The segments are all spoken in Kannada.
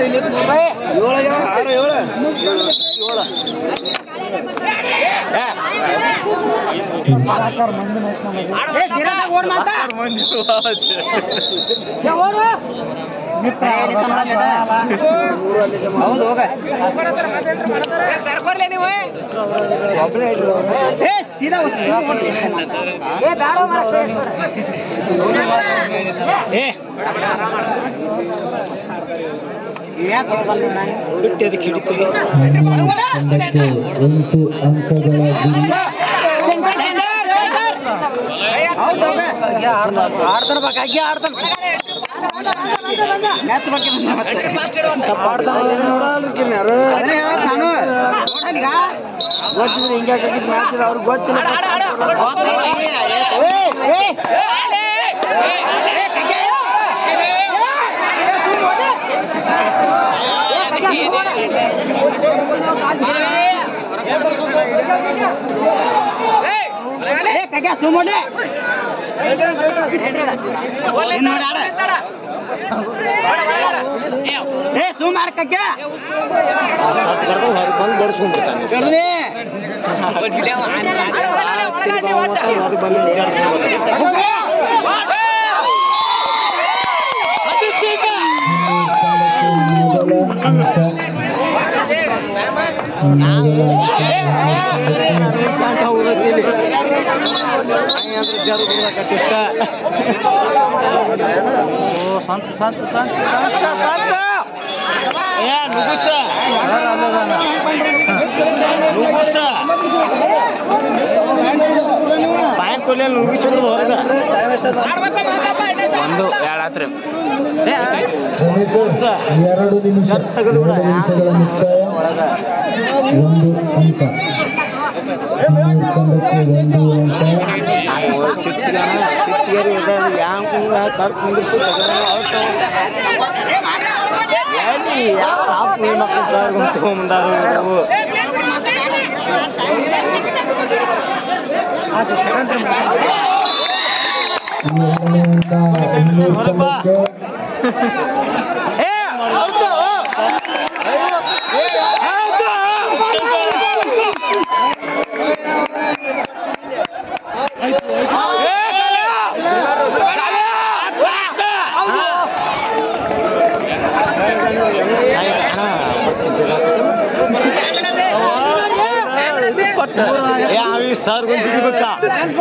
ಆರು ಏಳು ಏಳು ಹೌದು ಹೋಗ ಏ ಸೀದಾ ಏ ಬಿಟ್ಟು ಅದಕ್ಕೆ ಹಿಡಿತೀವಿ ತಂಡಕ್ಕೆ ಎಂಟು ಅಂಕಗಳ ಗುರಿ ಹೌದು ಆಡ್ತಾನ ಬೇಕಾಗಿ ಆಡ್ತಾನ ಮ್ಯಾಚ್ ಬಗ್ಗೆ ಗೊತ್ತಿದ್ರೆ ಹಿಂಗೆ ಮ್ಯಾಚ್ ಅವ್ರಿಗೆ ಗೊತ್ತಿಲ್ಲ ಸುಮ್ಮನೆ ಏ ಸುಮಾರ್ ಕಕ್ಕೆ ಬಂದು ಬಡಿಸ್ಕೊಂಡ್ಬಿಡ್ತಾನೆ ಮೊದಲ ಅಂಕ ಸಂತ ಸಂತ ಸಂತ ಏ ನುಗ್ಗುಸ ನುಗ್ಗುಸ ಪಾಯಿಂಟ್ ಕೊಲ್ಲಿ ನುಗ್ಗಿಸೋದು ಹೊರಗ ಒಂದು ಎರಡು ಆತ್ರಿ ಕೊನೆಗೆ ಎರಡು ನಿಮಿಷ ಎರಡು ನಿಮಿಷಗಳ ಮುಕ್ತಾಯ ಒಂದು ಅಂಕ ತಂಡಕ್ಕೆ ಒಂದು ಅಂಕ ಸಿಟ್ಟಿಗೆ ಸಿಟ್ಟಿಗೆ ಇದೆ ಯಾವ ಕಪ್ ನಿಂದಿರ್ತು ಎಲ್ಲಿ ಯಾವ ಆಪ್ ಮಕ್ಕಳು ತಗೊಂಬಂದಾರು ಇವು ಎರಡನೇ ಅಂಕ ಇನ್ನೂರು ತಂಡಕ್ಕೆ ಏ ಹೌದು ಸರ್ ಬೇಕಾ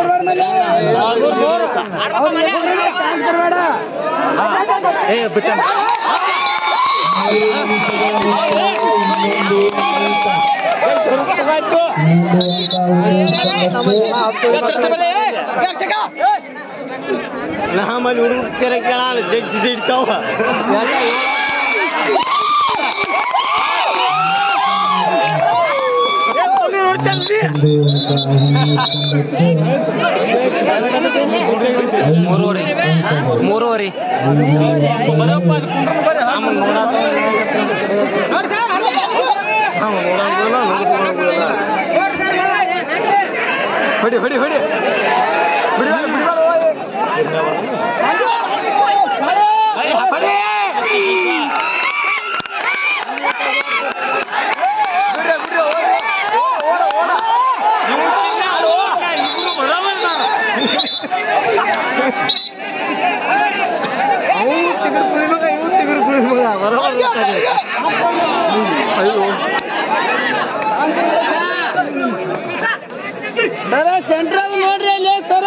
ಏ ಬಿಟ್ಟ ಮೂರು ನಿಮಿಷಗಳ ಮುಕ್ತಾಯ ಇನ್ನೊಂದು ಅಂಕ ಇನ್ನೊಂದು ಅಂಕ ಉಳಿದ ತಂಡಕ್ಕೆ ನಮ್ಮಲ್ಲಿ ಹುಡುಗರು ಕೇಳ ಜಗ್ಗಿ ಸಿಡ್ತಾವ ಒಂದು ಅಂಕ ಇನ್ನೂರು ತಂಡಕ್ಕೆ ಮೂರುವರೆ ಮೂರುವರೆ ಹೊಡಿ ಹೊಡಿ ಹೊಡಿ ಬಿಡಿಬೇಡ ಬಿಡಿಬೇಡ ಹೊಡಿ ಬಿಡ್ರಿ ಬಿಡ್ರಿ ಓಡ ಓಡ ಅವು ತಿಗುರು ಸುಳಿ ಮಗ ಇವು ತಿಗುರು ಸುಳಿ ಮಗ ಬರೋಬರ್ ಇರ್ತಾರೆ. ಅಯ್ಯೋ ಸರ ಸೆಂಟ್ರಲ್ ನೋಡ್ರಿ ಅಲ್ಲಿ ಸರ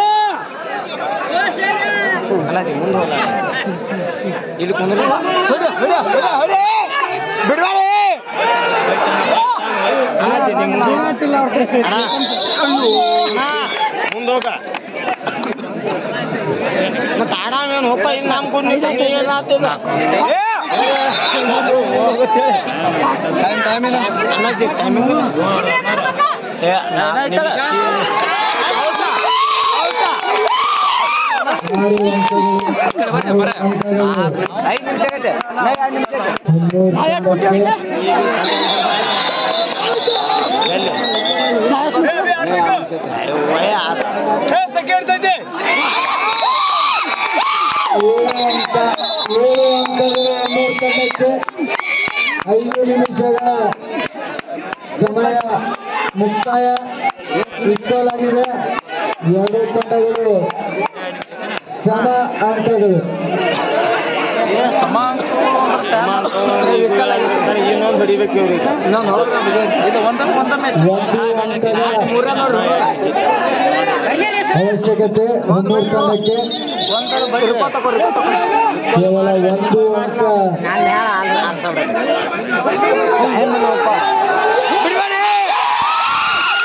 ಅಲ್ಲಾಜಿ ಮುಂದೆ ಹೋಗ್ಲ ಇಲ್ಲಿ ಕುಂದ್ರಿ ಹೊಡಿ ಹೊಡಿ ಹೊಡಿ ಹೊಡಿ ಬಿಡ್ಬೇಡಿ ಅಲ್ಲಾಜಿ ನಿಮ್ಮ ಮುಂದೆ ಅಣ್ಣ ಅಣ್ಣ ಮುಂದೆ ಹೋಗ ಮತ್ತೆ ಆಡಾಮೇನು ಹೋಪ ಇನ್ನು ನಮ್ಮ ಗುಂಡಿ ಏನಾಗ್ತಿಲ್ಲ ಟೈಮಿಂಗ್ ಅಲ್ಲಾಜಿ ಟೈಮಿಂಗ್ ಏ ಆರು ಅಂಕಗಳು ಆರು ಅಂಕಗಳು ಐದು ನಿಮಿಷ ಆಗತ್ತೆ ಎರಡು ನಿಮಿಷ ಇನ್ನೂರು ತಂಡಕ್ಕೆ ಕೇಳ್ತೈತೆ ಏಳು ಅಂಕ ಏಳು ಅಂಕಗಳು ಮೂರು ತಂಡಕ್ಕೆ ಐದು ನಿಮಿಷಗಳ ಸಮಯ ಮುಕ್ತಾಯ ಇಷ್ಟಲಾಗಿದೆ ಎರಡು ತಂಡಗಳು ಸಮ ಅಂಕಗಳು ಇನ್ನೊಂದು ಹೊಡಿಬೇಕು ಇವ್ರಿಗೆ ಇನ್ನೊಂದು ಹೊಡೆದ್ರೆ ಇದು ಒಂದೊಂದು ಒಂದ ಮ್ಯಾಚ್ ಒಂದು ಅಂಕದ ಅವಶ್ಯಕತೆ ಮುನ್ನೂರು ತಂಡಕ್ಕೆ ರೂಪಾಯಿ ತಗೋ ರೂಪಾಯಿ ತಗೋ ಕೇವಲ ಒಂದು ಅಂಕ ಏನ್ ಮಾಡೋಪ್ಪ